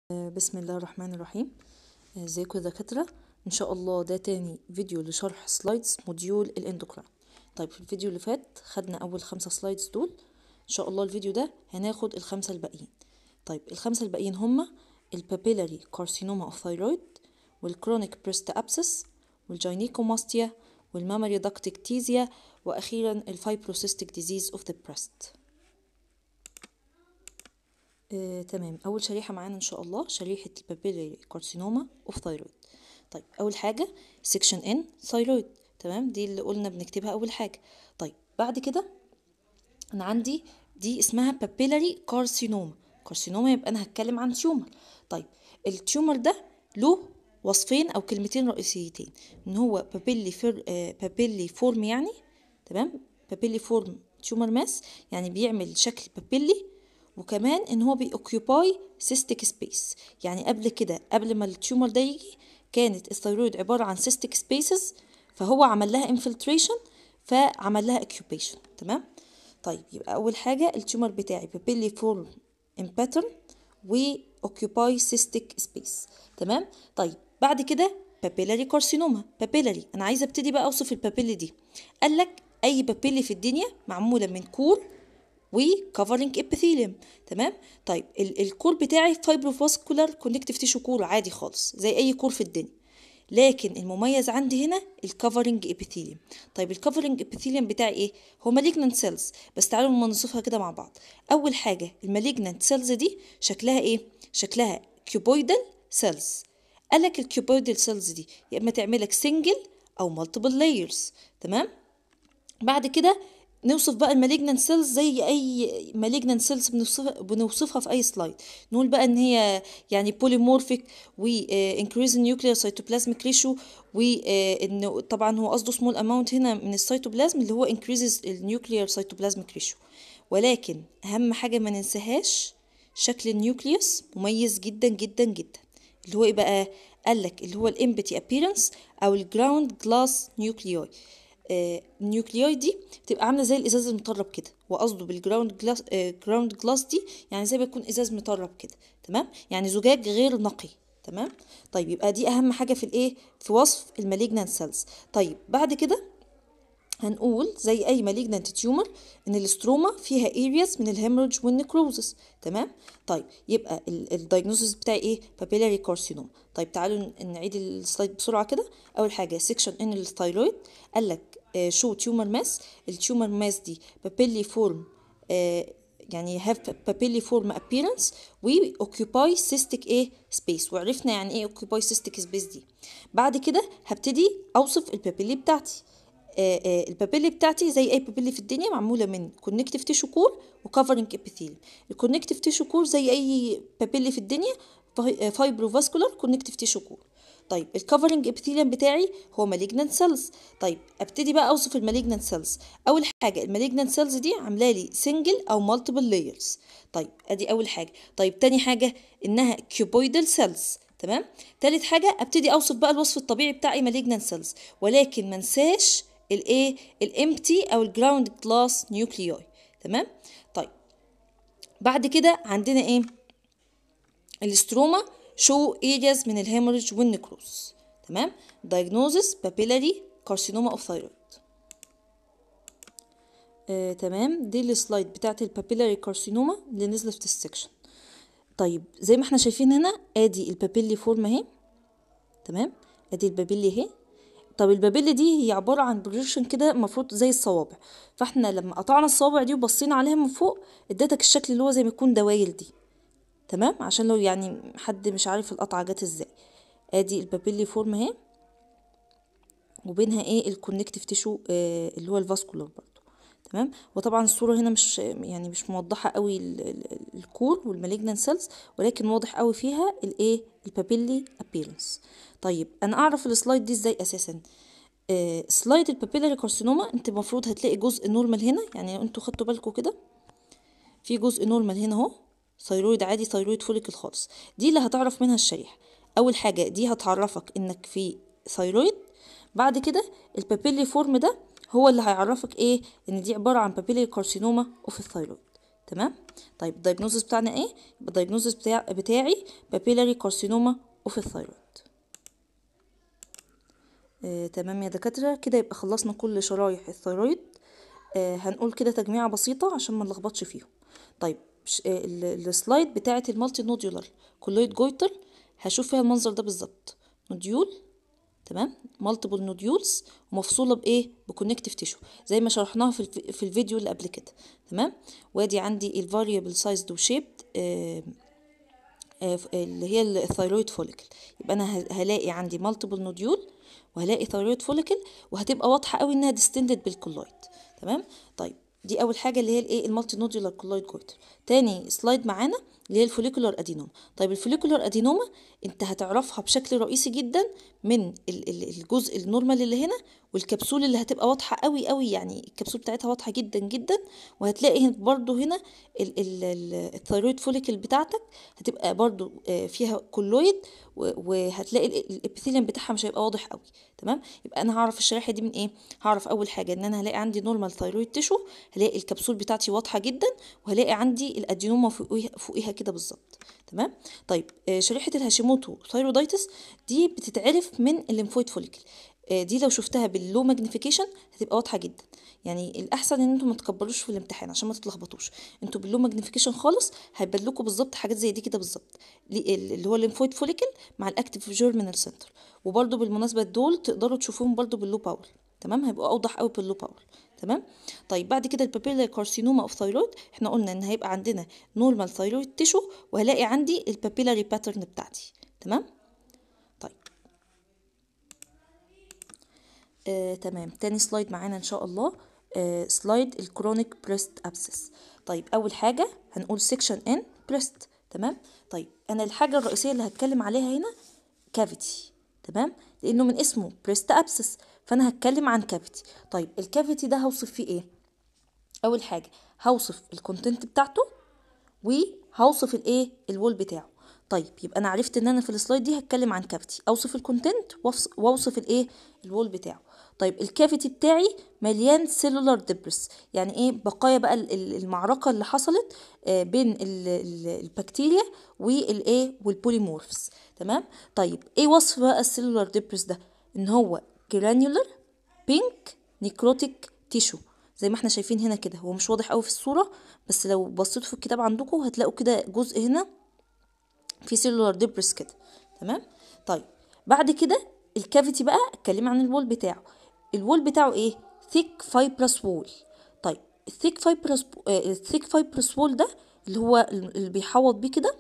بسم الله الرحمن الرحيم ازيكم يا دكاترة ان شاء الله ده تاني فيديو لشرح سلايدز موديول الاندوكراين طيب في الفيديو اللي فات خدنا اول خمسة سلايدز دول ان شاء الله الفيديو ده هناخد الخمسة الباقيين طيب الخمسة الباقيين هما البابيلاري كارسينوما اوف ثايرويد والكرونيك بريست ابسس والجاينيكوماستيا والمامري داكتيكتيزيا واخيرا الفايبروسيستيك ديزيز اوف ذا بريست آه، تمام اول شريحه معانا ان شاء الله شريحه البابيلاري كارسينوما اوف ثايرويد طيب اول حاجه سيكشن ان ثايرويد تمام دي اللي قلنا بنكتبها اول حاجه طيب بعد كده انا عندي دي اسمها بابيلاري كارسينوما كارسينوما يبقى انا هتكلم عن تيومر طيب التيومر ده له وصفين او كلمتين رئيسيتين ان هو بابيلي فر... آه بابيلي فورم يعني تمام بابيلي فورم تيومر ماس يعني بيعمل شكل بابيلي وكمان ان هو بيوكيوباي سيستيك سبيس يعني قبل كده قبل ما التيومر ده يجي كانت الثيرويد عباره عن سيستيك سبيسز فهو عمل لها انفلتريشن فعمل لها اوكيوبيشن تمام طيب يبقى اول حاجه التيومر بتاعي بابيلي فورم ان باترن واوكيوباي سيستيك سبيس تمام طيب بعد كده بابيلاري كارسينوما بابيلاري انا عايزه ابتدي بقى اوصف البابيلي دي قال لك اي بابيلي في الدنيا معموله من كور وكفرنج ابيثيليوم تمام طيب الكور بتاعي فايبروفاسكولار كونكتيف تيشو كور عادي خالص زي اي كور في الدنيا لكن المميز عندي هنا الكفرنج ابيثيليوم طيب الكفرنج ابيثيليوم بتاعي ايه هو مالجنانت سيلز بس تعالوا ما نوصفها كده مع بعض اول حاجه المالجنانت سيلز دي شكلها ايه شكلها كيوبويدال سيلز قالك الكيوبويدال سيلز دي يا اما تعملك سنجل او مالتيبل لايرز تمام بعد كده نوصف بقى المالجنان سيلز زي اي مالجنان سيلز بنوصفها, بنوصفها في اي سلايد نقول بقى ان هي يعني بوليمورفيك و انكريز النيوكليير سيتوبلازميك ريشيو وان طبعا هو قصده سمول اماونت هنا من السيتوبلازم اللي هو انكريزز النيوكليير سيتوبلازميك ريشيو ولكن اهم حاجه ما ننساهاش شكل النيوكليوس مميز جدا جدا جدا اللي هو ايه بقى قالك اللي هو الامبتي ابييرنس او الجراوند جلاس نيوكليوي النيوكليوي دي بتبقى عامله زي الازاز المطرب كده وقصده بالجراوند جلاس جراوند جلاس دي يعني زي ما يكون ازاز مطرب كده تمام يعني زجاج غير نقي تمام طيب يبقى دي اهم حاجه في الايه في وصف المالجنان سيلز طيب بعد كده هنقول زي اي مالجنانت تيومر ان الاستروما فيها ارياز من الهيموريدج والنكروزس تمام طيب يبقى الدايجنوستس بتاعي ايه بابيلاري كارسينوما طيب تعالوا نعيد السلايد بسرعه كده اول حاجه سيكشن ان الثايرويد قال لك شو تيومر ماس التيومر ماس دي بابيلي فورم يعني have papilli form appearance و occupy cystic ايه space وعرفنا يعني ايه occupy cystic space دي بعد كده هبتدي اوصف البابيلي بتاعتي آه آه البابيلي بتاعتي زي اي بابيلي في الدنيا معموله من كونكتيف تيشو كور وكفرنج ابيثيليوم الكونكتيف تيشو كور زي اي بابيلي في الدنيا فايبروفاسكولار كونكتيف تيشو كور طيب الكفرنج ابيثيليوم بتاعي هو مالجنانت سيلز طيب ابتدي بقى اوصف المالجنانت سيلز اول حاجه المالجنانت سيلز دي عامله لي سنجل او مالتيبل لايرز طيب ادي اول حاجه طيب تاني حاجه انها كيوبويدال سيلز تمام تالت حاجه ابتدي اوصف بقى الوصف الطبيعي بتاعي مالجنانت سيلز ولكن ما انساش الايه الامتي او الجراوند جلاس نيوكليوي تمام طيب بعد كده عندنا ايه الاستروما شو areas من الهيموريج والنكروز تمام diagnosis papillary carcinoma of thyroid آه، تمام دي السلايد بتاعت البابيلاري كارسينوما اللي نزلت في السكشن طيب زي ما احنا شايفين هنا ادي البابيلي فورم اهي تمام ادي البابيلي اهي طب البابيلي دي هي عبارة عن بروجيكشن كده المفروض زي الصوابع فاحنا لما قطعنا الصوابع دي وبصينا عليها من فوق ادتك الشكل اللي هو زي ما يكون دواير دي تمام عشان لو يعني حد مش عارف القطعة جت ازاي ادي البابيلي فورم اهي وبينها ايه الكونكتيف تيشو آه اللي هو الفاسكولار برضو تمام وطبعا الصورة هنا مش يعني مش موضحة قوي الكور والمالجنان سيلز ولكن واضح قوي فيها الايه البابيلي ابيرنس طيب انا اعرف السلايد دي ازاي اساسا آه سلايد البابيلاري كارسينوما انت المفروض هتلاقي جزء نورمال هنا يعني انتوا خدتوا بالكم كده في جزء نورمال هنا اهو ثيرويد عادي ثيرويد فوليكل خالص دي اللي هتعرف منها الشريحة اول حاجة دي هتعرفك انك في ثيرويد بعد كده البابيلي فورم ده هو اللي هيعرفك ايه ان دي عبارة عن بابيلي كارسينوما اوف الثيرويد تمام طيب الدايجنوزس بتاعنا ايه يبقى الدايجنوزس بتاع بتاعي بابيلاري كارسينوما اوف الثايرويد آه، تمام يا دكاترة كده يبقى خلصنا كل شرايح الثيرويد آه، هنقول كده تجميعة بسيطة عشان ما نلخبطش فيهم طيب ش- آه، ال- السلايد بتاعة المالتي نوديولار كولويد جويتر هشوف فيها المنظر ده بالظبط نوديول تمام مالتيبل نوديولز ومفصوله بايه بكونكتيف تيشو زي ما شرحناها في الف- في الفيديو اللي قبل كده تمام وادي عندي الفاريبل سايزد وشيبد اللي هي الثيرويد فوليكل يبقى انا ه- هلاقي عندي مالتيبل نوديول وهلاقي ثيرويد فوليكل وهتبقى واضحه قوي انها ديستندد بالكولويد تمام طيب دي اول حاجه اللي هي الايه المالتي نوديولار كولويد جويتر تاني سلايد معانا اللي هي الفوليكولار ادينوما طيب الفوليكولار ادينوما انت هتعرفها بشكل رئيسي جدا من ال- ال- الجزء النورمال اللي هنا والكبسول اللي هتبقى واضحه قوي قوي يعني الكبسول بتاعتها واضحه جدا جدا وهتلاقي برضو هنا ال- ال- ال- الثيرويد فوليكل بتاعتك هتبقى برضو آه، فيها كولويد و- وهتلاقي ال- الابيثيليوم بتاعها مش هيبقى واضح قوي تمام يبقى انا هعرف الشريحه دي من ايه هعرف اول حاجه ان انا هلاقي عندي نورمال ثيرويد تيشو هلاقي الكبسول بتاعتي واضحه جدا وهلاقي عندي الادينوما فوقيها فوقيها كده بالظبط تمام طيب آه، شريحه الهاشيموتو ثايرودايتس دي بتتعرف من الليمفويد فوليكل آه، دي لو شفتها باللو ماجنيفيكيشن هتبقى واضحه جدا يعني الاحسن ان انتم ما تكبروش في الامتحان عشان ما تتلخبطوش انتوا باللو ماجنيفيكيشن خالص هيبان لكم بالظبط حاجات زي دي كده بالظبط لي- اللي هو الليمفويد فوليكل مع الاكتيف جيرمينال سنتر وبرده بالمناسبه دول تقدروا تشوفوهم برده باللو باور تمام هيبقوا اوضح قوي باللو باور تمام طيب بعد كده البابيلا كارسينوما اوف ثايرويد احنا قلنا ان هيبقى عندنا نورمال ثايرويد تيشو وهلاقي عندي البابيلاري باترن بتاعتي تمام طيب آه، تمام تاني سلايد معانا ان شاء الله آه، سلايد الكرونيك بريست ابسس طيب اول حاجه هنقول سيكشن ان بريست تمام طيب انا الحاجه الرئيسيه اللي هتكلم عليها هنا كافيتي تمام لانه من اسمه بريست ابسس فانا هتكلم عن كافيتي طيب الكافيتي ده هوصف فيه ايه اول حاجه هوصف الكونتنت بتاعته وهوصف الايه الوول بتاعه طيب يبقى انا عرفت ان انا في السلايد دي هتكلم عن كافيتي اوصف الكونتنت وأوص- واوصف الايه الوول بتاعه طيب الكافيتي بتاعي مليان سيلولار ديبرس يعني ايه بقايا بقى ال- ال- المعركه اللي حصلت آه، بين ال- ال- البكتيريا والايه والبوليمورفز تمام طيب ايه وصف بقى السيلولار ديبرس ده ان هو جرانيولر بينك نيكروتيك تيشو زي ما احنا شايفين هنا كده هو مش واضح قوي في الصوره بس لو بصيتوا في الكتاب عندكم هتلاقوا كده جزء هنا في سيلولار ديبرس كده تمام طيب بعد كده الكافيتي بقى اتكلم عن الوول بتاعه الوول بتاعه ايه ثيك فايبرس وول طيب الثيك فايبرس الثيك فايبرس وول ده اللي هو اللي بيحوط بيه كده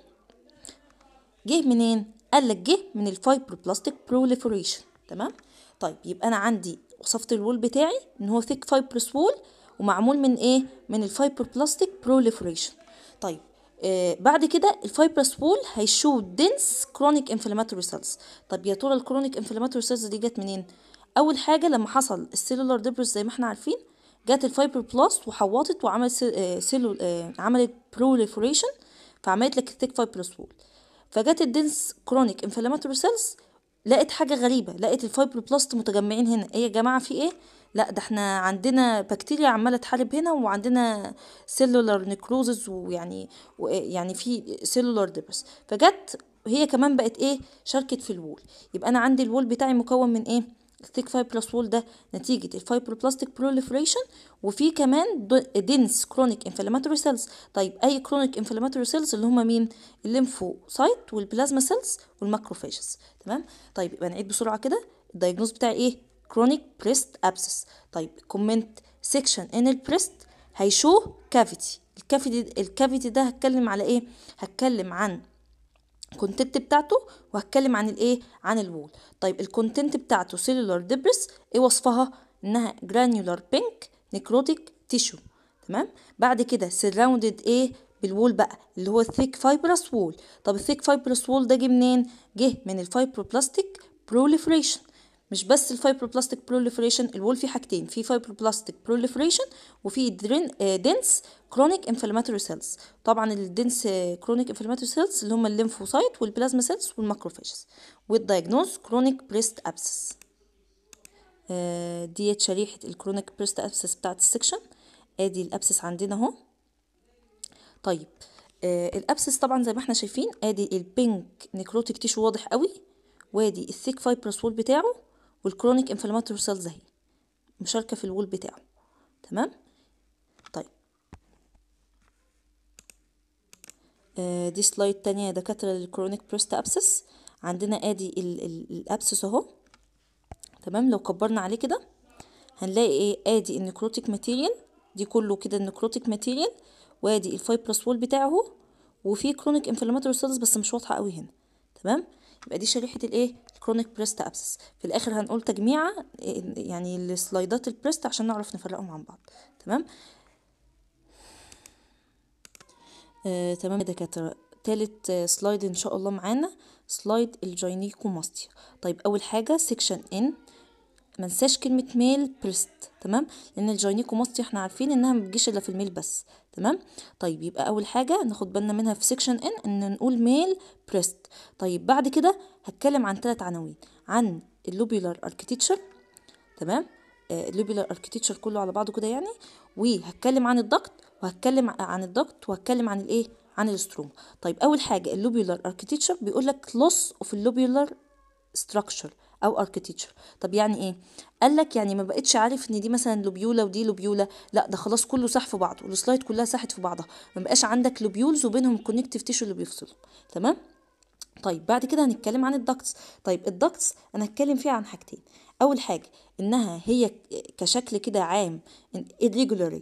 جه منين قال لك جه من الفايبروبلاستيك بروليفريشن تمام طيب يبقى انا عندي وصفت الوول بتاعي ان هو ثيك فايبرس وول ومعمول من ايه من الفايبروبلاستيك بروليفريشن طيب آه بعد كده الفايبرس وول هيشو دنس كرونيك انفلاماتوري سيلز طب يا ترى الكرونيك انفلاماتوري سيلز دي جت منين اول حاجه لما حصل السيلولار ديبرس زي ما احنا عارفين جت الفايبروبلاست وحوطت وعملت سي- آه، سيلول آه، عملت بروليفريشن فعملت لك الثيك فايبرس وول فجت الدنس كرونيك انفلاماتوري سيلز لقيت حاجه غريبه لقيت الفايبروبلاست متجمعين هنا ايه يا جماعه في ايه لا ده احنا عندنا بكتيريا عماله تحارب هنا وعندنا سيلولار نيكروزز ويعني و- يعني في سيلولار ديبرس فجت هي كمان بقت ايه شاركت في الوول يبقى انا عندي الوول بتاعي مكون من ايه الثيك فايبرس وول ده نتيجة الفايبروبلاستيك بروليفريشن وفي كمان دنس كرونيك انفلاماتوري سيلز طيب اي كرونيك انفلاماتوري سيلز اللي هم مين الليمفوسايت والبلازما سيلز والماكروفاجز تمام طيب يبقى نعيد بسرعة كده الدايجنوز بتاعي ايه كرونيك بريست ابسس طيب كومنت سيكشن ان البريست هيشو كافيتي الكافيتي الكافيتي ده هتكلم على ايه هتكلم عن الكونتنت بتاعته وهتكلم عن الايه عن الوول طيب الكونتنت بتاعته سيلولار ديبرس ايه وصفها انها جرانيولار بينك نيكروتيك تيشو تمام بعد كده سراوندد ايه بالوول بقى اللي هو الثيك فايبرس وول طب الثيك فايبرس وول ده جه منين جه من الفايبروبلاستيك بروليفريشن مش بس الفايبروبلاستيك بروليفريشن الوول فيه حاجتين في فايبروبلاستيك بروليفريشن وفي دنس كرونيك انفلاماتوري سيلز طبعا الدنس كرونيك انفلاماتوري سيلز اللي هم الليمفوسايت والبلازما سيلز والماكروفاجز والدايجنوز كرونيك بريست ابسس ديت شريحة الكرونيك بريست ابسس بتاعت السكشن ادي الابسس عندنا اهو طيب آه الابسس طبعا زي ما احنا شايفين ادي البينك نيكروتيك تيشو واضح قوي وادي الثيك فايبرس وول بتاعه والكرونيك انفلاماتوري سيلز اهي مشاركه في الوول بتاعه تمام طيب آه دي سلايد تانية يا دكاترة للكرونيك بريست ابسس عندنا ادي الابسس اهو تمام لو كبرنا عليه كده هنلاقي ايه ادي النكروتيك ماتيريال دي كله كده النكروتيك ماتيريال وادي الفايبرس وول بتاعه اهو وفي كرونيك انفلاماتوري سيلز بس مش واضحه قوي هنا تمام يبقى دي شريحه الايه الكرونيك بريست ابسس في الاخر هنقول تجميعه يعني السلايدات البريست عشان نعرف نفرقهم عن بعض تمام آه، تمام يا دكاتره تالت آه، سلايد ان شاء الله معانا سلايد الجاينيكوماستيا طيب اول حاجه سيكشن ان ما ننساش كلمه ميل بريست تمام لان الجاينيكوماستيا احنا عارفين انها ما بتجيش الا في الميل بس تمام طيب يبقى اول حاجه ناخد بالنا منها في سيكشن ان ان نقول ميل بريست طيب بعد كده هتكلم عن ثلاث عناوين عن اللوبيولار اركتكتشر تمام اللوبيولار اركتكتشر كله على بعضه كده يعني وهتكلم عن الضغط وهتكلم عن الضغط وهتكلم عن الايه عن الاستروما طيب اول حاجه اللوبيولار اركتكتشر بيقول لك loss of اللوبيولار structure او اركتكتشر طب يعني ايه قال لك يعني ما بقتش عارف ان دي مثلا لوبيولا ودي لوبيولا لا ده خلاص كله ساح في بعضه السلايد كلها ساحت في بعضها ما بقاش عندك لوبيولز وبينهم كونكتيف تيشو اللي بيفصلهم تمام طيب بعد كده هنتكلم عن الدكتس طيب الدكتس انا هتكلم فيها عن حاجتين اول حاجه انها هي كشكل كده عام irregularly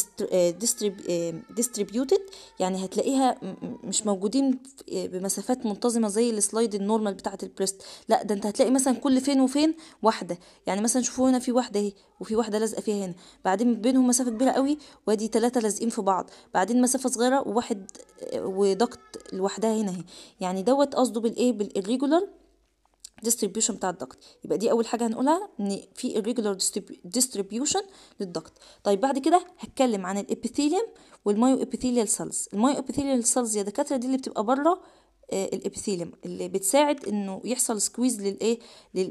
distributed يعني هتلاقيها مش موجودين بمسافات منتظمه زي السلايد النورمال بتاعه البريست لا ده انت هتلاقي مثلا كل فين وفين واحده يعني مثلا شوفوا هنا في واحده اهي وفي واحده لازقه فيها هنا بعدين بينهم مسافه كبيره قوي وادي ثلاثه لازقين في بعض بعدين مسافه صغيره وواحد ودكت لوحدها هنا اهي يعني دوت قصده بالايه بالirregular distribution بتاع الضغط يبقى دي اول حاجه هنقولها ان في irregular distribution للضغط طيب بعد كده هتكلم عن الابيثيليوم والمايو ابيثيليال سيلز المايو ابيثيليال سيلز يا دكاتره دي اللي بتبقى بره الابيثيليوم اللي بتساعد انه يحصل سكويز للايه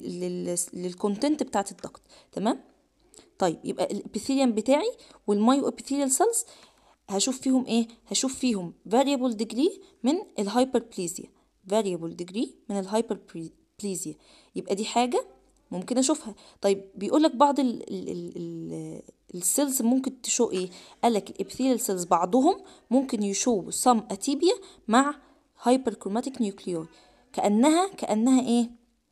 للكونتنت بتاعه الضغط تمام طيب يبقى الابيثيليوم بتاعي والمايو ابيثيليال سيلز هشوف فيهم ايه هشوف فيهم variable degree من الهايبربليزيا variable degree من الهايبر بليزيا يبقى دي حاجة ممكن اشوفها طيب بيقول لك بعض ال ال ال ال السيلز ممكن تشو ايه قال لك الابيثيليال سيلز بعضهم ممكن يشو سم اتيبيا مع هايبركروماتيك نيوكليوي كانها كانها ايه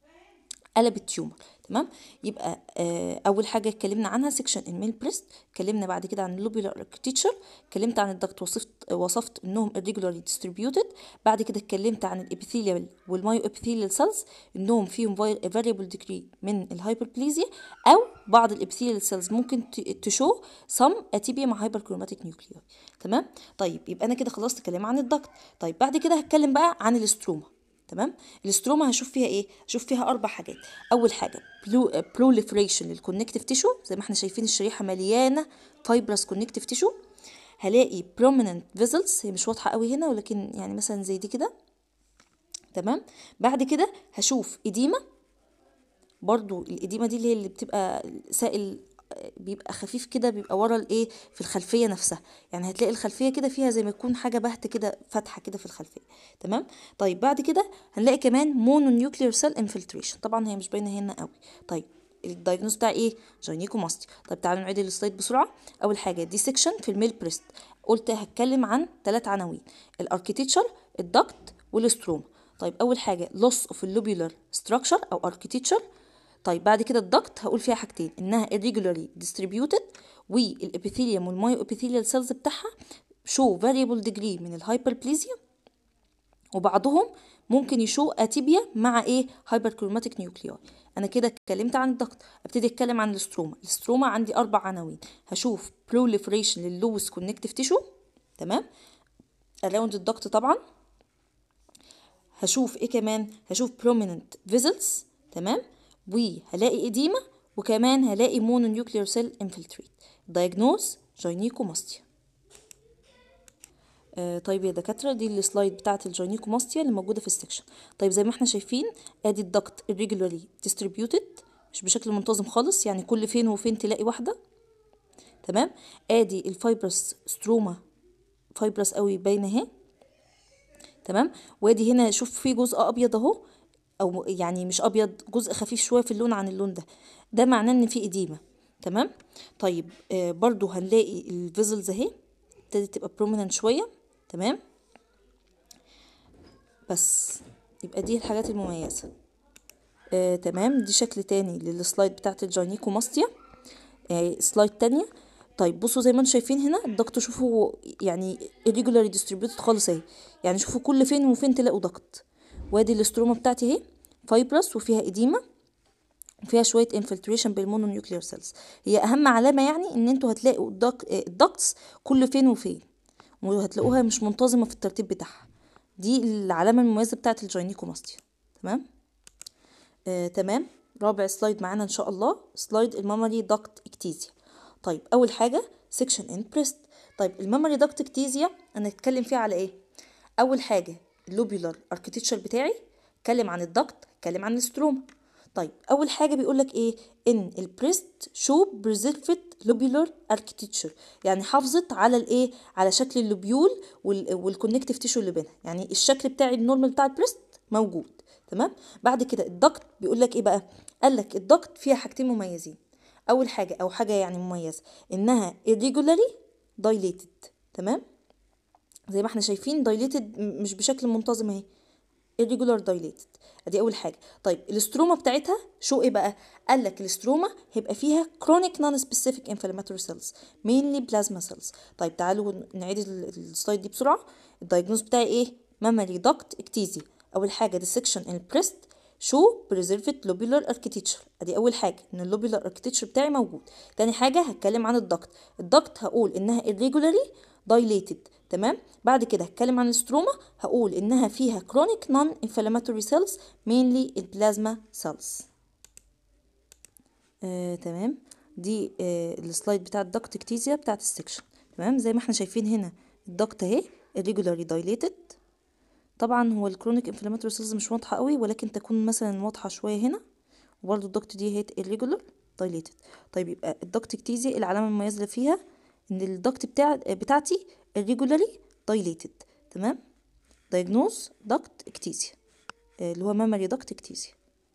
قلبت تيومر تمام يبقى آه اول حاجه اتكلمنا عنها سيكشن الميل بريست اتكلمنا بعد كده عن اللوبيولار اركتكتشر اتكلمت عن الضغط وصفت وصفت انهم irregularly distributed بعد كده اتكلمت عن الابيثيليال والمايو ابيثيليال سيلز انهم فيهم variable degree من الهايبربليزيا او بعض الابيثيليال سيلز ممكن تشو سم اتيبيا مع هايبركروماتيك نيوكليوي تمام طيب يبقى انا كده خلصت كلام عن الضغط طيب بعد كده هتكلم بقى عن الاستروما تمام الاستروما هشوف فيها ايه هشوف فيها اربع حاجات اول حاجه بروليفريشن للكونكتيف تيشو زي ما احنا شايفين الشريحه مليانه فايبرس كونكتيف تيشو هلاقي prominent vessels هي مش واضحه قوي هنا ولكن يعني مثلا زي دي كده تمام بعد كده هشوف اديمه برضو الاديمه دي اللي هي اللي بتبقى سائل بيبقى خفيف كده بيبقى ورا الايه في الخلفيه نفسها يعني هتلاقي الخلفيه كده فيها زي ما يكون حاجه بهت كده فتحه كده في الخلفيه تمام طيب بعد كده هنلاقي كمان مونو نيوكليير سيل انفلتريشن طبعا هي مش باينه هنا قوي طيب الدايجنوز بتاع ايه جاينيكوماستي طيب تعالوا نعيد السلايد بسرعه اول حاجه دي سيكشن في الميل بريست قلت هتكلم عن ثلاث عناوين الاركيتكتشر الدكت والاستروما طيب اول حاجه loss of اللوبيولار structure او architecture طيب بعد كده الضغط هقول فيها حاجتين انها irregularly distributed والابيثيليوم والمايو ابيثيليال سيلز بتاعها شو variable degree من الهايبربليزيا وبعضهم ممكن يشو اتيبيا مع ايه هايبركروماتيك نيوكليوي انا كده اتكلمت عن الضغط ابتدي اتكلم عن الاستروما الاستروما عندي اربع عناوين هشوف proliferation لللوس كونكتيف تيشو تمام اراوند الضغط طبعا هشوف ايه كمان هشوف prominent vessels تمام وهلاقي إديمة وكمان هلاقي مونو نيوكليير سيل انفلتريت دايجنوز جاينيكوماستيا آه طيب يا دكاتره دي السلايد بتاعه الجاينيكوماستيا اللي موجوده في السكشن طيب زي ما احنا شايفين ادي الضغط irregularly distributed مش بشكل منتظم خالص يعني كل فين وفين تلاقي واحده تمام ادي الفايبرس ستروما فايبرس قوي باينه اهي تمام وادي هنا شوف في جزء ابيض اهو او يعني مش ابيض جزء خفيف شويه في اللون عن اللون ده ده معناه ان في اديمه تمام طيب آه برضو هنلاقي الفيزلز اهي ابتدت تبقى بروميننت شويه تمام بس يبقى دي الحاجات المميزه آه تمام دي شكل تاني للسلايد بتاعت الجاينيكوماستيا آه سلايد تانية طيب بصوا زي ما انتم شايفين هنا الضغط شوفوا يعني irregularly distributed خالص اهي يعني شوفوا كل فين وفين تلاقوا ضغط وادي الاستروما بتاعتي اهي فايبرس وفيها اديمه وفيها شويه انفلتريشن بالمونونيوكلير سيلز هي اهم علامه يعني ان انتوا هتلاقوا الدكتس كل فين وفين وهتلاقوها مش منتظمه في الترتيب بتاعها دي العلامه المميزه بتاعه الجاينيكوماستيا تمام آه تمام رابع سلايد معانا ان شاء الله سلايد المامري داكت اكتيزيا طيب اول حاجه سيكشن ان بريست طيب المامري داكت اكتيزيا انا هتكلم فيها على ايه اول حاجه اللوبيولار اركتكتشر بتاعي اتكلم عن الدكت اتكلم عن الاستروما طيب اول حاجه بيقول لك ايه ان البريست شو بريزرفت لوبيولار اركتكتشر يعني حافظت على الايه على شكل اللوبيول والكونكتيف تيشو اللي بينها يعني الشكل بتاعي النورمال بتاع البريست موجود تمام بعد كده الدكت بيقول لك ايه بقى قال لك الدكت فيها حاجتين مميزين اول حاجه او حاجه يعني مميزه انها irregularly dilated تمام زي ما احنا شايفين dilated مش بشكل منتظم اهي irregular dilated ادي اول حاجه طيب الاستروما بتاعتها شو ايه بقى قال لك الاستروما هيبقى فيها chronic non specific inflammatory cells mainly plasma cells طيب تعالوا نعيد السلايد دي بسرعه الدايجنوز بتاعي ايه مامري داكت اكتيزي اول حاجه dissection in البريست شو preserved lobular architecture ادي اول حاجه ان اللوبيولار architecture بتاعي موجود تاني حاجه هتكلم عن الدكت الدكت هقول انها irregularly dilated تمام بعد كده هتكلم عن الاستروما هقول انها فيها chronic non inflammatory cells mainly البلازما cells آه، تمام دي آه السلايد بتاع الدكت اكتيزيا بتاعت السكشن تمام زي ما احنا شايفين هنا الدكت اهي irregularly dilated طبعا هو الكرونيك انفلاماتوري سيلز مش واضحه قوي ولكن تكون مثلا واضحه شويه هنا وبرده الدكت دي هي irregular dilated طيب يبقى الدكت اكتيزيا العلامه المميزه اللي فيها ان الدكت بتاع بتاعتي irregularly dilated تمام diagnose duct ectasia آه، اللي هو mammary duct ectasia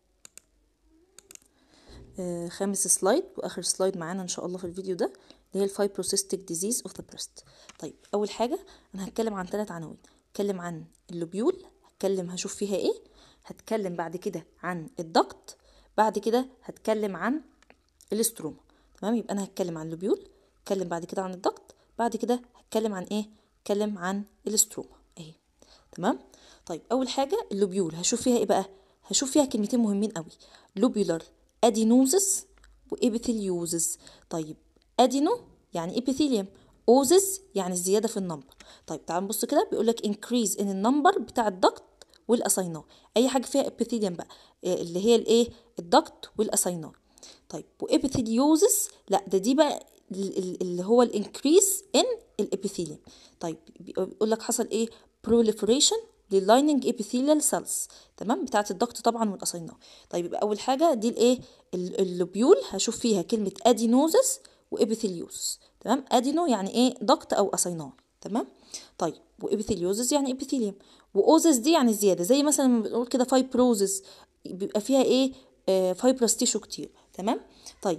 آه، خامس سلايد واخر سلايد معانا ان شاء الله في الفيديو ده اللي هي الفايبروسيستيك ديزيز اوف ذا بريست طيب اول حاجه انا هتكلم عن ثلاث عناوين هتكلم عن اللوبيول هتكلم هشوف فيها ايه هتكلم بعد كده عن الضغط بعد كده هتكلم عن الاستروما تمام يبقى انا هتكلم عن اللوبيول هتكلم بعد كده عن الضغط بعد كده هتكلم عن ايه هتكلم عن الاستروما اهي تمام طيب اول حاجه اللوبيول هشوف فيها ايه بقى هشوف فيها كلمتين مهمين قوي لوبيولار ادينوزس وابيثيليوزس طيب ادينو يعني ابيثيليوم اوزس يعني الزياده في النمبر طيب تعال نبص كده بيقول لك increase in النمبر بتاع الضغط والاساينار اي حاجه فيها ابيثيليوم بقى إيه اللي هي الايه الضغط والاساينار طيب وابيثيليوزس لا ده دي بقى ال- ال- اللي هو الانكريس ان الابيثيليوم طيب بيقول لك حصل ايه proliferation لللايننج ابيثيليال سيلز تمام بتاعه الضغط طبعا والاساينار طيب يبقى اول حاجه دي الايه ال- اللوبيول هشوف فيها كلمه ادينوزس وابيثيليوزس تمام ادينو يعني ايه ضغط او اساينار تمام طيب وابيثيليوزس يعني ابيثيليوم واوزس دي يعني زياده زي مثلا لما بنقول كده فايبروزس بيبقى فيها ايه آه فايبرس تيشو كتير تمام طيب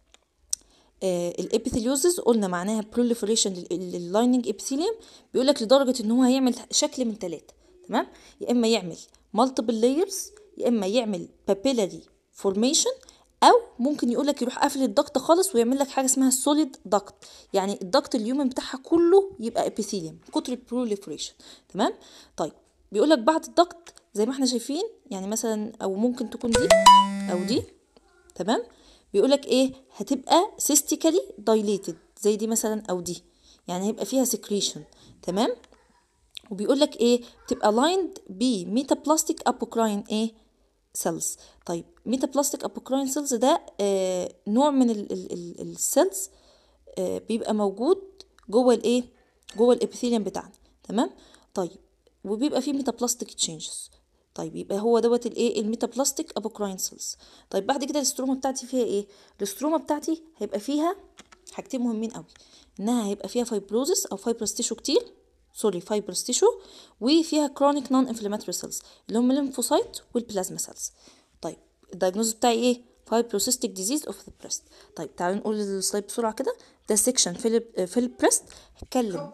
آه الابيثيليوزس قلنا معناها proliferation لللايننج ابيثيليوم بيقول لك لدرجه ان هو هيعمل شكل من ثلاثه تمام يا اما يعمل multiple layers يا اما يعمل papillary formation او ممكن يقول لك يروح قافل الضغط خالص ويعمل لك حاجه اسمها solid duct يعني الضغط اليومن بتاعها كله يبقى ابيثيليوم كتر البروليفريشن تمام طيب بيقول لك بعد الضغط زي ما احنا شايفين يعني مثلا او ممكن تكون دي او دي تمام بيقول لك ايه هتبقى cystically dilated زي دي مثلا او دي يعني هيبقى فيها secretion تمام وبيقول لك ايه بتبقى lined بميتابلاستيك apocrine ايه سيلز طيب ميتابلاستيك apocrine سيلز ده آه نوع من السيلز آه بيبقى موجود جوه الايه جوه الابيثيليوم بتاعنا تمام طيب وبيبقى فيه ميتابلاستيك تشينجز طيب يبقى هو دوت الايه الميتابلاستيك ابوكراين سيلز طيب بعد كده الاستروما بتاعتي فيها ايه الاستروما بتاعتي هيبقى فيها حاجتين مهمين قوي انها هيبقى فيها فايبروزس او فايبروس تيشو كتير سوري فايبرس تيشو وفيها كرونيك نون انفلاماتوري سيلز اللي هم الليمفوسايت والبلازما سيلز طيب الدايجنوز بتاعي ايه فايبروسيستيك ديزيز اوف ذا بريست طيب تعالوا نقول السلايد بسرعه كده ده سيكشن في في البريست هتكلم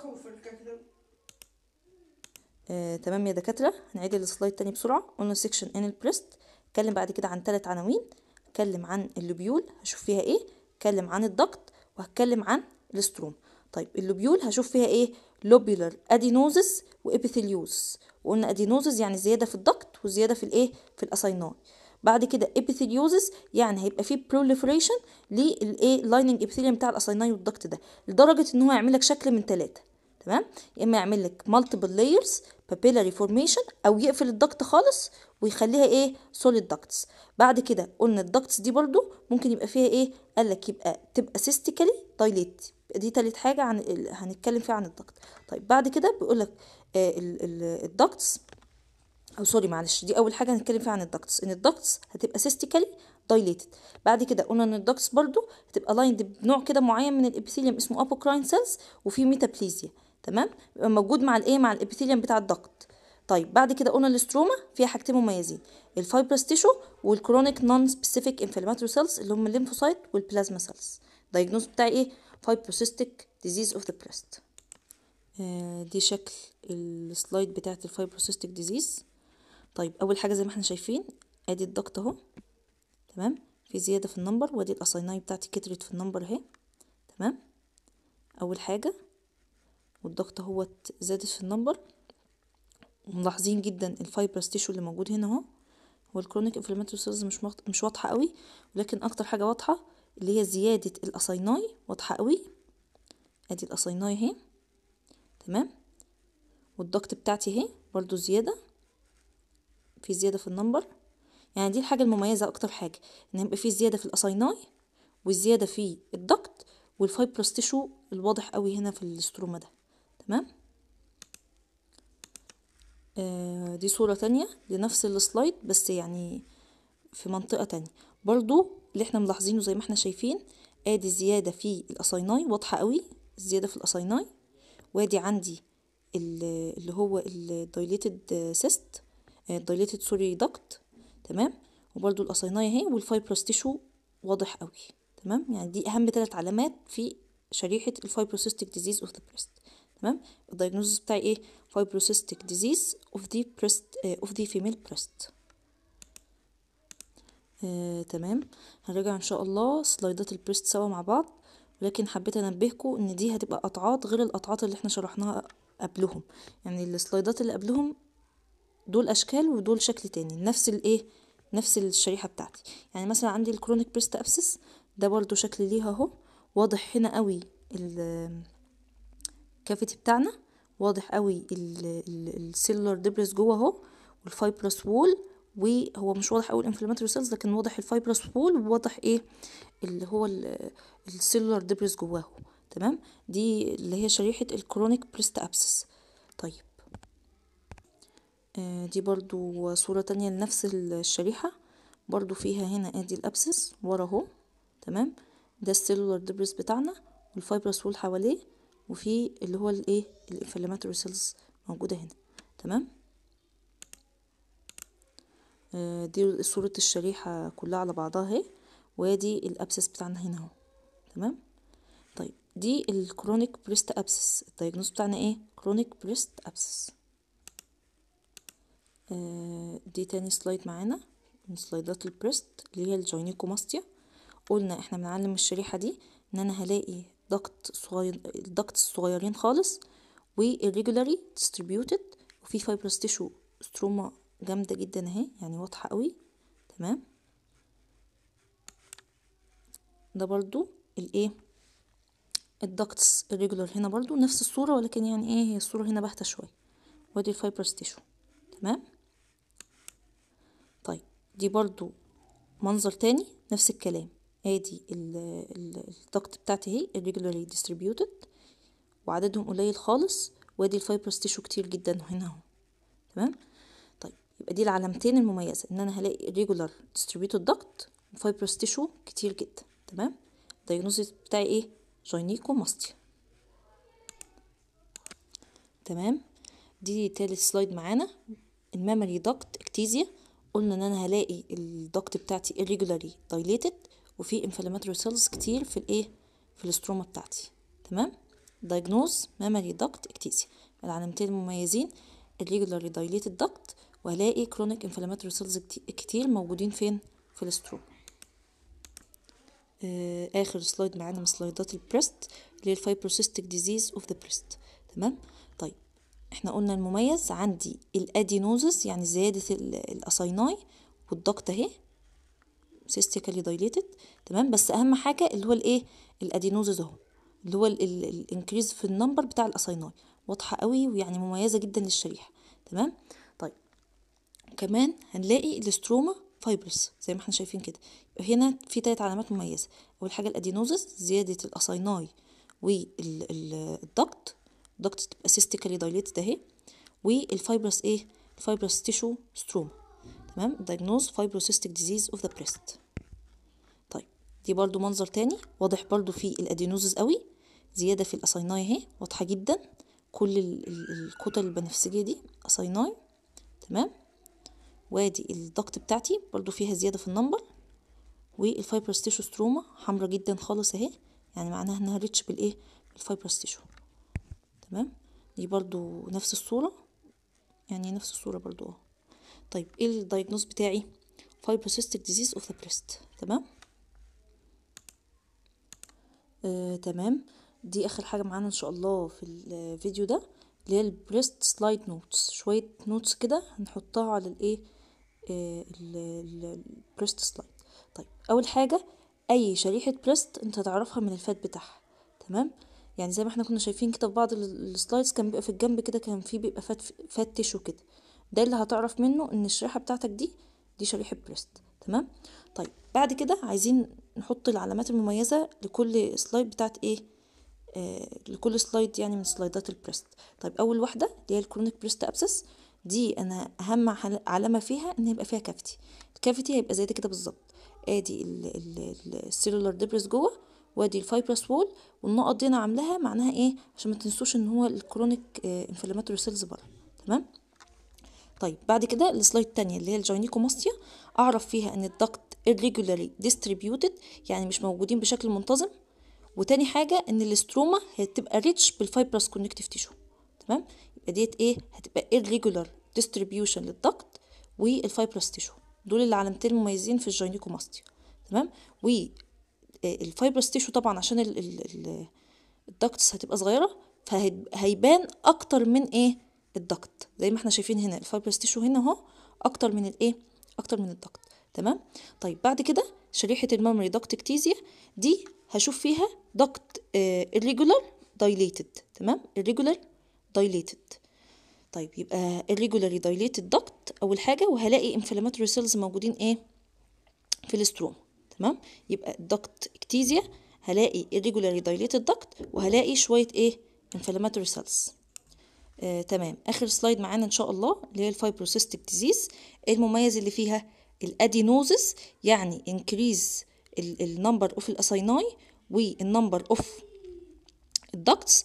آه، تمام يا دكاترة هنعيد السلايد تاني بسرعة قلنا سيكشن ان البريست اتكلم بعد كده عن ثلاث عناوين اتكلم عن اللوبيول هشوف فيها ايه اتكلم عن الضغط وهتكلم عن الاستروم طيب اللوبيول هشوف فيها ايه لوبيولار ادينوزس وابيثيليوز وقلنا ادينوزس يعني زيادة في الضغط وزيادة في الايه في الاسايناي بعد كده ابيثيليوزس يعني هيبقى فيه بروليفريشن للايه لايننج ابيثيليوم بتاع الاسايناي والضغط ده لدرجة ان هو يعمل لك شكل من ثلاثة تمام يا اما يعمل لك مالتيبل لايرز papillary formation او يقفل الضغط خالص ويخليها ايه solid ducts بعد كده قلنا الدكتس دي برضو ممكن يبقى فيها ايه قال لك يبقى تبقى سيستيكالي دايليت دي تالت حاجه عن ال... هنتكلم فيها عن الضغط طيب بعد كده بيقول لك آه الدكتس او سوري معلش دي اول حاجه هنتكلم فيها عن الدكتس ان الدكتس هتبقى سيستيكالي دايليتد بعد كده قلنا ان الدكتس برضو هتبقى لايند بنوع كده معين من الابيثيليوم اسمه ابوكراين سيلز وفي ميتابليزيا تمام يبقى موجود مع الايه مع الابيثيليوم بتاع الضغط طيب بعد كده قلنا الاستروما فيها حاجتين مميزين الفايبرس تيشو والكرونيك نون سبيسيفيك انفلاماتوري سيلز اللي هم الليمفوسايت والبلازما سيلز دايجنوز بتاعي ايه فايبروسيستيك ديزيز اوف ذا بريست دي شكل السلايد بتاعت الفايبروسيستيك ديزيز طيب اول حاجه زي ما احنا شايفين ادي الضغط اهو تمام في زياده في النمبر وادي الاسايناي بتاعتي كترت في النمبر اهي تمام اول حاجه والضغط اهوت زادت في النمبر ملاحظين جدا الفايبرس تيشو اللي موجود هنا اهو هو الكرونيك انفلاماتوري سيلز مش مخت... مش واضحه قوي ولكن اكتر حاجه واضحه اللي هي زياده الاسايناي واضحه قوي ادي الاسايناي اهي تمام والضغط بتاعتي اهي برضو زياده في زياده في النمبر يعني دي الحاجه المميزه اكتر حاجه ان يبقى في زياده في الاسايناي والزياده في الضغط والفايبرس تيشو الواضح قوي هنا في الاستروما ده تمام آه دي صورة تانية لنفس السلايد بس يعني في منطقة تانية برضو اللي احنا ملاحظينه زي ما احنا شايفين ادي زيادة في الاسايناي واضحة قوي الزيادة في الاسايناي وادي عندي اللي هو الدايليتد سيست دايليتد سوري دكت تمام وبرضو الاسايناي اهي والفايبروس تيشو واضح قوي تمام يعني دي اهم ثلاث علامات في شريحة الفايبروسيستيك ديزيز اوف ذا بريست تمام الدايجنوزس بتاعي ايه فايبروسيستيك ديزيز اوف ذا بريست اوف ذا فيميل بريست تمام هنرجع ان شاء الله سلايدات البريست سوا مع بعض ولكن حبيت انبهكم ان دي هتبقى قطعات غير القطعات اللي احنا شرحناها قبلهم يعني السلايدات اللي قبلهم دول اشكال ودول شكل تاني نفس الايه نفس الشريحه بتاعتي يعني مثلا عندي الكرونيك بريست ابسس ده برضو شكل ليها اهو واضح هنا قوي الكافيتي بتاعنا واضح قوي السيلولار ديبرس جوه اهو والفايبرس وول وهو مش واضح قوي الانفلاماتوري سيلز لكن واضح الفايبرس وول وواضح ايه اللي هو السيلولار ديبرس جواه تمام دي اللي هي شريحه الكرونيك بريست ابسس طيب آه دي برضو صورة تانية لنفس الشريحة برضو فيها هنا ادي الابسس ورا اهو تمام ده السيلولار ديبرس بتاعنا والفايبرس وول حواليه وفي اللي هو الايه الانفلاماتوري سيلز موجوده هنا تمام آه دي صورة الشريحة كلها على بعضها اهي وادي الابسس بتاعنا هنا اهو تمام طيب دي الكرونيك بريست ابسس الدايجنوز بتاعنا ايه كرونيك بريست ابسس آه دي تاني سلايد معانا من سلايدات البريست اللي هي الجاينيكوماستيا قلنا احنا بنعلم الشريحة دي ان انا هلاقي ضغط صغير الضغط الصغيرين خالص والريجولاري distributed وفي فايبرس تيشو ستروما جامده جدا اهي يعني واضحه قوي تمام ده برضو الايه الدكتس الريجولار هنا برضو نفس الصوره ولكن يعني ايه هي الصوره هنا باهته شويه وادي الفايبرس تيشو تمام طيب دي برضو منظر تاني نفس الكلام ادي الضغط بتاعتي اهي irregularly distributed وعددهم قليل خالص وادي الفايبرس تيشو كتير جدا هنا اهو تمام طيب يبقى دي العلامتين المميزه ان انا هلاقي irregular distributed ضغط وفايبرس تيشو كتير جدا تمام الدايجنوزيس بتاعي ايه جاينيكوماستيا تمام دي تالت سلايد معانا الميموري داكت اكتيزيا قلنا ان انا هلاقي الدكت بتاعتي irregularly dilated وفي inflammatory cells كتير في الايه في الاستروما بتاعتي تمام diagnose memory duct ectasia العلامتين المميزين irregularly dilated duct وهلاقي chronic inflammatory cells كتير موجودين فين في الاستروما آه اخر سلايد معانا من سلايدات البريست اللي هي الفايبروسيستيك ديزيز اوف ذا بريست تمام طيب احنا قلنا المميز عندي الادينوزس يعني زيادة الاسايناي والضغط اهي سيستيكالي دايليتد تمام بس اهم حاجة اللي هو الايه الادينوزس اهو اللي هو الانكريز في النمبر بتاع الاسايناي واضحة قوي ويعني مميزة جدا للشريحة تمام طيب كمان هنلاقي الاستروما فايبرس زي ما احنا شايفين كده هنا في تلات علامات مميزة اول حاجة الادينوزس زيادة الاسايناي والضغط الضغط تبقى سيستيكالي دايليتد اهي والفايبرس ايه الفايبرس تيشو ستروما تمام diagnose fibrocystic disease of the breast طيب دي برضو منظر تاني واضح برضو في الادينوزز قوي زيادة في الاسايناي اهي واضحة جدا كل الكتل البنفسجية دي اسايناي تمام وادي الضغط بتاعتي برضو فيها زيادة في النمبر والفايبرس تيشو ستروما حمرا جدا خالص اهي يعني معناها انها ريتش بالايه بالفايبرس تيشو تمام دي برضو نفس الصورة يعني نفس الصورة برضو اه طيب ايه الدايجنوز بتاعي fibrocystic disease of the breast تمام آه، تمام دي اخر حاجة معانا ان شاء الله في الفيديو ده اللي هي البريست سلايد نوتس شوية نوتس كده هنحطها على الايه آه البريست سلايد طيب اول حاجة اي شريحة بريست انت هتعرفها من الفات بتاعها تمام يعني زي ما احنا كنا شايفين كده في بعض السلايدز كان بيبقى في الجنب كده كان في بيبقى فات فات تيشو كده ده اللي هتعرف منه ان الشريحه بتاعتك دي دي شريحه بريست تمام طيب بعد كده عايزين نحط العلامات المميزه لكل سلايد بتاعت ايه آه لكل سلايد يعني من سلايدات البريست طيب اول واحده اللي هي الكرونيك بريست ابسس دي انا اهم علامه فيها ان يبقى فيها كافيتي الكافيتي هيبقى زي ده كده بالظبط ادي السيلولار ديبرس جوه وادي الفايبرس وول والنقط دي انا عاملاها معناها ايه عشان ما تنسوش ان هو الكرونيك انفلاماتوري سيلز بره تمام طيب بعد كده السلايد التانية اللي هي الجاينيكوماستيا اعرف فيها ان الضغط irregularly distributed يعني مش موجودين بشكل منتظم وتاني حاجة ان الاستروما هتبقى ريتش بالفايبرس كونكتيف تيشو تمام يبقى ديت ايه هتبقى irregular distribution للضغط والفايبرس تيشو دول العلامتين المميزين في الجاينيكوماستيا تمام والفايبرس تيشو طبعا عشان الدكتس هتبقى صغيرة فهيبان اكتر من ايه الضغط زي ما احنا شايفين هنا الفايبرس تيشو هنا اهو اكتر من الايه اكتر من الضغط تمام طيب بعد كده شريحه الميموري دكت اكتيزيا دي هشوف فيها دكت irregular dilated تمام irregular dilated طيب يبقى irregularly dilated duct اول حاجه وهلاقي inflammatory cells موجودين ايه في الاستروم تمام يبقى الدكت اكتيزيا هلاقي irregularly dilated duct وهلاقي شويه ايه inflammatory cells آه، تمام اخر سلايد معانا ان شاء الله اللي هي الفايبروسيستيك ديزيز المميز اللي فيها الادينوزس يعني انكريز النمبر اوف الاسايناي والنمبر اوف الدكتس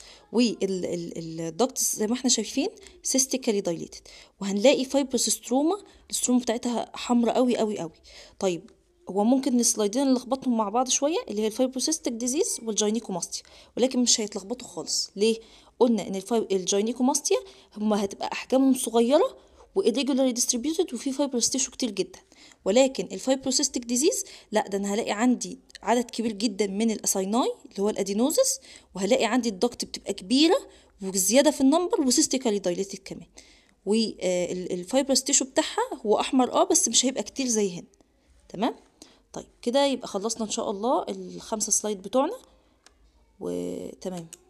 والدكتس زي ما احنا شايفين سيستيكالي دايليتد وهنلاقي فايبروسيستروما الستروما بتاعتها حمراء قوي قوي قوي طيب هو ممكن السلايدين نلخبطهم مع بعض شويه اللي هي الفايبروسيستيك ديزيز والجاينيكوماستيا ولكن مش هيتلخبطوا خالص ليه قلنا ان الجاينيكوماستيا هما هتبقى احجامهم صغيره وإيريجولاري distributed وفي فايبروس تيشو كتير جدا ولكن الفايبروسيستيك ديزيز لا ده انا هلاقي عندي عدد كبير جدا من الاسايناي اللي هو الادينوزس وهلاقي عندي الضغط بتبقى كبيره وزياده في النمبر وسيستيكالي دايليتد كمان والفايبروس تيشو بتاعها هو احمر اه بس مش هيبقى كتير زي هنا تمام طيب كده يبقى خلصنا ان شاء الله الخمسه سلايد بتوعنا وتمام